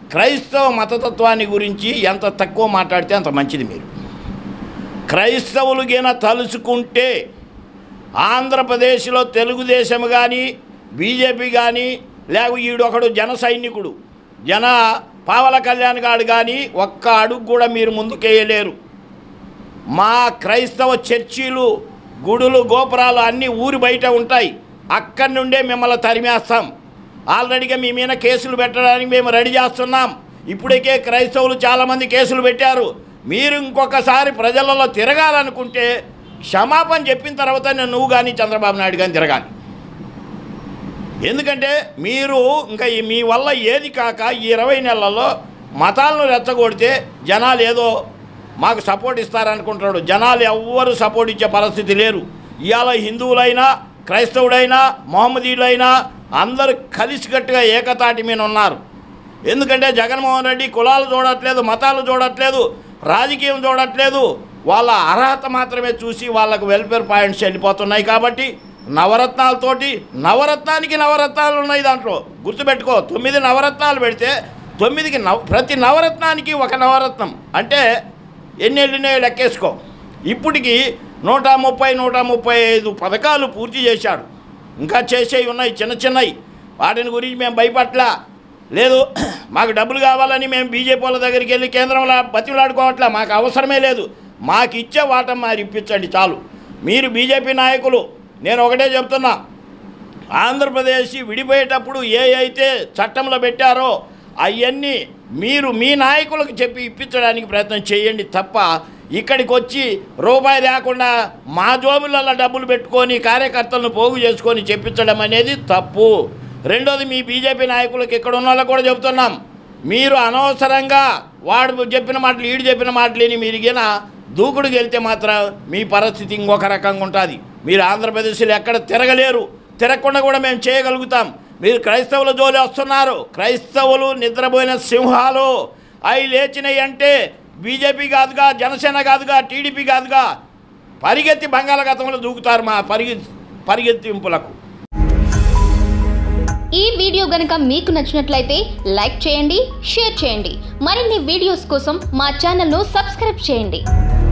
క్రైస్తవ మతతత్వాన్ని గురించి ఎంత తక్కువ మాట్లాడితే అంత మంచిది మీరు క్రైస్తవులు గిన తలుచుకుంటే ఆంధ్రప్రదేశ్లో తెలుగుదేశం కానీ బీజేపీ కానీ లేక ఈడొకడు జన సైనికుడు జన పావల కళ్యాణ్ గాడు కానీ ఒక్క అడుగు కూడా మీరు ముందుకేయలేరు మా క్రైస్తవ చర్చీలు గుడులు గోపురాలు అన్నీ ఊరి బయట ఉంటాయి అక్కడి నుండే మిమ్మల్ని తరిమేస్తాం ఆల్రెడీగా మీ మీద కేసులు పెట్టడానికి మేము రెడీ చేస్తున్నాం ఇప్పటికే క్రైస్తవులు చాలామంది కేసులు పెట్టారు మీరు ఇంకొకసారి ప్రజలలో తిరగాలనుకుంటే క్షమాపణ చెప్పిన తర్వాత నేను నువ్వు కానీ చంద్రబాబు నాయుడు కానీ తిరగాలి ఎందుకంటే మీరు ఇంకా ఈ మీ వల్ల ఏది కాక ఈ ఇరవై నెలల్లో మతాలను రెచ్చగొడితే జనాలు ఏదో మాకు సపోర్ట్ ఇస్తారనుకుంటున్నాడు జనాలు ఎవ్వరు సపోర్ట్ ఇచ్చే పరిస్థితి లేరు ఇవాళ హిందువులైనా క్రైస్తవుడైనా మొహమ్మదీయులైనా అందరూ కలిసికట్టుగా ఏకతాటి మీద ఉన్నారు ఎందుకంటే జగన్మోహన్ రెడ్డి కులాలు చూడట్లేదు మతాలు చూడట్లేదు రాజకీయం చూడట్లేదు వాళ్ళ అర్హత మాత్రమే చూసి వాళ్ళకు వెల్ఫేర్ పాయింట్స్ వెళ్ళిపోతున్నాయి కాబట్టి నవరత్నాలతోటి నవరత్నానికి నవరత్నాలు ఉన్నాయి దాంట్లో గుర్తుపెట్టుకో తొమ్మిది నవరత్నాలు పెడితే తొమ్మిదికి నవ ప్రతి నవరత్నానికి ఒక నవరత్నం అంటే ఎన్ని వెళ్ళినాయో లెక్కేసుకో ఇప్పటికి నూట ముప్పై నూట ముప్పై ఐదు పథకాలు పూర్తి చేశాడు ఇంకా చేసేవి ఉన్నాయి చిన్న చిన్నవి వాటిని గురించి మేము భయపట్లా లేదు మాకు డబ్బులు కావాలని మేము బీజేపీ వాళ్ళ దగ్గరికి వెళ్ళి కేంద్రంలో బతిలాడుకోవట్లే మాకు అవసరమే లేదు మాకు ఇచ్చే వాటం మరి ఇప్పించండి చాలు మీరు బీజేపీ నాయకులు నేను ఒకటే చెప్తున్నా ఆంధ్రప్రదేశ్ విడిపోయేటప్పుడు ఏ అయితే చట్టంలో పెట్టారో అవన్నీ మీరు మీ నాయకులకు చెప్పి ఇప్పించడానికి ప్రయత్నం చేయండి తప్ప ఇక్కడికి వచ్చి రూపాయి లేకుండా మా జోబులలో డబ్బులు పెట్టుకొని కార్యకర్తలను పోగు చేసుకొని చెప్పించడం అనేది తప్పు రెండోది మీ బీజేపీ నాయకులకు ఇక్కడ ఉన్న వాళ్ళకు కూడా చెబుతున్నాం మీరు అనవసరంగా వాడు చెప్పిన మాటలు ఈడు చెప్పిన మాటలు విని మీరు గిన దూకుడుకి వెళ్తే మాత్రం మీ పరిస్థితి ఇంకొక రకంగా ఉంటుంది మీరు ఆంధ్రప్రదేశ్లో ఎక్కడ తిరగలేరు తిరగకుండా కూడా మేము చేయగలుగుతాం మీరు క్రైస్తవుల జోలి వస్తున్నారు క్రైస్తవులు నిద్రపోయిన సింహాలు అవి లేచినాయి అంటే బీజేపీ కాదుగా జనసేన కాదుగా టీడీపీ కాదుగా పరిగెత్తి బంగాళాఖాతంలో దూకుతారు మా పరిగె పరిగెత్తింపులకు ఈ వీడియో గనుక మీకు నచ్చినట్లయితే లైక్ చేయండి షేర్ చేయండి మరిన్ని వీడియోస్ కోసం మా ఛానల్ను సబ్స్క్రైబ్ చేయండి